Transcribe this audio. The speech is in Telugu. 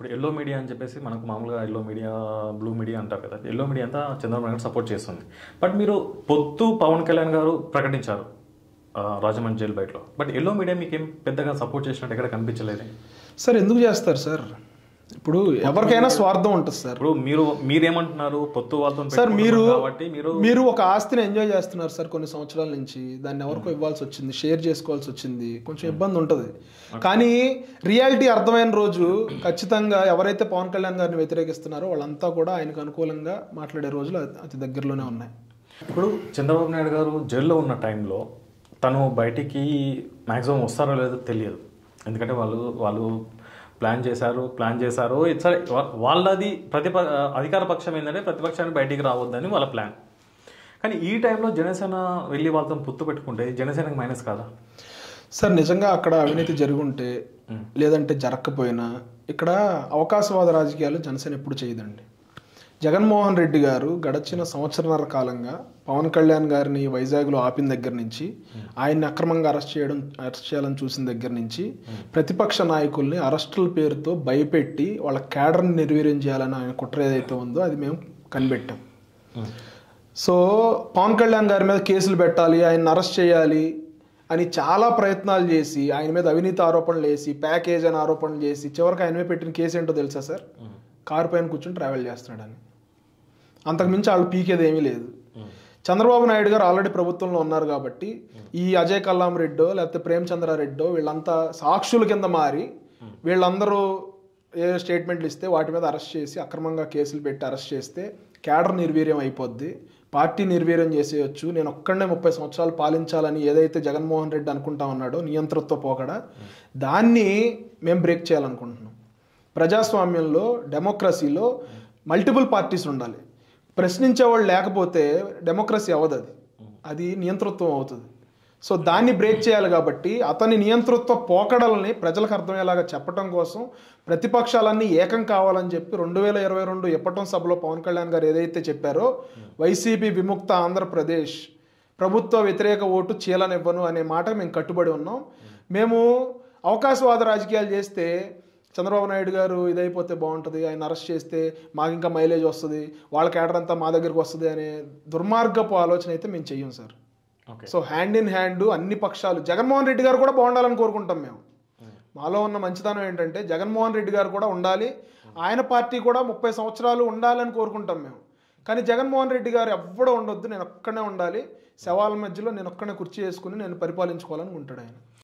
ఇప్పుడు ఎల్లో మీడియా అని చెప్పేసి మనకు మామూలుగా ఎల్లో మీడియా బ్లూ మీడియా అంటారు కదా ఎల్లో మీడియా అంతా చంద్రబాబు నాయుడు సపోర్ట్ చేస్తుంది బట్ మీరు పొత్తు పవన్ కళ్యాణ్ గారు ప్రకటించారు ఆ, రాజమండ్రి జైలు బయటలో బట్ ఎల్లో మీడియా మీకు ఏం పెద్దగా సపోర్ట్ చేసినట్టు ఎక్కడ కనిపించలేదు సార్ ఎందుకు చేస్తారు సార్ ఇప్పుడు ఎవరికైనా స్వార్థం ఉంటుంది సార్ ఇప్పుడు మీరు మీరేమంటున్నారు పొత్తు వాళ్ళతో సార్ మీరు పెట్టుకుంటున్నారు కాబట్టి మీరు మీరు ఒక ఆస్తిని ఎంజాయ్ చేస్తున్నారు సార్ కొన్ని సంవత్సరాల నుంచి దాన్ని ఎవరికో ఇవ్వాల్సి వచ్చింది షేర్ చేసుకోవాల్సి వచ్చింది కొంచెం ఇబ్బంది ఉంటుంది కానీ రియాలిటీ అర్థమైన రోజు ఖచ్చితంగా ఎవరైతే పవన్ కళ్యాణ్ గారిని వ్యతిరేకిస్తున్నారో వాళ్ళంతా కూడా ఆయనకు అనుకూలంగా మాట్లాడే రోజులు అతి- అతి దగ్గరలోనే ఉన్నాయి ఇప్పుడు చంద్రబాబు నాయుడు గారు జైల్లో ఉన్న టైంలో తను బయటికి మ్యాక్సిమం వస్తారో లేదో తెలియదు ఎందుకంటే వాళ్ళు వాళ్ళు ప్లాన్ చేశారు ప్లాన్ చేశారు ఇది సరే వా- వాళ్ళది ప్రతిప అధికార పక్షం ఏంటంటే ప్రతిపక్షానికి బయటికి రావద్దని వాళ్ళ ప్లాన్ కానీ ఈ టైంలో జనసేన వెళ్ళి వాళ్ళతో పొత్తు పెట్టుకుంటే జనసేనకి మైనస్ కాదా సార్ నిజంగా అక్కడ అవినీతి జరిగి ఉంటే లేదంటే జరగకపోయినా ఇక్కడ అవకాశవాద రాజకీయాలు జనసేన ఎప్పుడు చేయదండి జగన్మోహన్ రెడ్డి గారు గడచిన సంవత్సరన్నర కాలంగా పవన్ కళ్యాణ్ గారిని వైజాగ్లో ఆపిన దగ్గర నుంచి ఆయన్ని అక్రమంగా అరెస్ట్ చేయడం అరెస్ట్ చేయాలని చూసిన దగ్గర నుంచి ప్రతిపక్ష నాయకుల్ని అరెస్టుల పేరుతో భయపెట్టి వాళ్ళ క్యాడర్ని నిర్వీర్యం చేయాలని ఆయన కుట్ర ఏదైతే ఉందో అది మేము కనిపెట్టాం సో పవన్ కళ్యాణ్ గారి మీద కేసులు పెట్టాలి ఆయన అరెస్ట్ చేయాలి అని చాలా ప్రయత్నాలు చేసి ఆయన మీద అవినీతి ఆరోపణలు వేసి ప్యాకేజ్ అని ఆరోపణలు చేసి చివరికి ఆయన మీద పెట్టిన కేసు ఏంటో తెలుసా సార్ కారు పైన కూర్చొని ట్రావెల్ చేస్తున్నాడని అంతకుమించి వాళ్ళు పీకేది ఏమీ లేదు చంద్రబాబు నాయుడు గారు ఆల్రెడీ ప్రభుత్వంలో ఉన్నారు కాబట్టి ఈ అజయ్ కల్లాం రెడ్డో లేకపోతే ప్రేమచంద్రారెడ్డో వీళ్ళంతా సాక్షుల కింద మారి వీళ్ళందరూ ఏ స్టేట్మెంట్లు ఇస్తే వాటి మీద అరెస్ట్ చేసి అక్రమంగా కేసులు పెట్టి అరెస్ట్ చేస్తే క్యాడర్ నిర్వీర్యం అయిపోద్ది పార్టీ నిర్వీర్యం చేసేయచ్చు నేను ఒక్కడనే ముప్పై సంవత్సరాలు పాలించాలని ఏదైతే జగన్మోహన్ రెడ్డి అనుకుంటా ఉన్నాడో నియంతృత్వ పోకడ దాన్ని మేము బ్రేక్ చేయాలనుకుంటున్నాం ప్రజాస్వామ్యంలో డెమోక్రసీలో మల్టిపుల్ పార్టీస్ ఉండాలి ప్రశ్నించేవాళ్ళు లేకపోతే డెమోక్రసీ అవ్వదు అది అది నియంతృత్వం అవుతుంది సో దాన్ని బ్రేక్ చేయాలి కాబట్టి అతని నియంతృత్వ పోకడల్ని ప్రజలకు అర్థమయ్యేలాగా చెప్పడం కోసం ప్రతిపక్షాలన్నీ ఏకం కావాలని చెప్పి రెండు వేల ఇరవై రెండు ఎప్పటం సభలో పవన్ కళ్యాణ్ గారు ఏదైతే చెప్పారో వైసీపీ విముక్త ఆంధ్రప్రదేశ్ ప్రభుత్వ వ్యతిరేక ఓటు చీలనివ్వను అనే మాట మేము కట్టుబడి ఉన్నాం మేము అవకాశవాద రాజకీయాలు చేస్తే చంద్రబాబు నాయుడు గారు ఇదైపోతే బాగుంటుంది ఆయన అరెస్ట్ చేస్తే మాకు ఇంకా మైలేజ్ వస్తుంది వాళ్ళ కేడర్ అంతా మా దగ్గరికి వస్తుంది అనే దుర్మార్గపు ఆలోచన అయితే మేము చెయ్యం sir okay so hand in hand అన్ని పక్షాలు జగన్మోహన్ రెడ్డి గారు కూడా బాగుండాలని కోరుకుంటాం మేము మాలో ఉన్న మంచితనం ఏంటంటే జగన్మోహన్ రెడ్డి గారు కూడా ఉండాలి ఆయన పార్టీ కూడా ముప్పై సంవత్సరాలు ఉండాలని కోరుకుంటాం మేము కానీ జగన్మోహన్ రెడ్డి గారు ఎవ్వడో ఉండొద్దు నేను ఒక్కనే ఉండాలి శవాల మధ్యలో నేను ఒక్కనే కుర్చీ వేసుకుని నేను పరిపాలించుకోవాలని ఉంటాడు ఆయన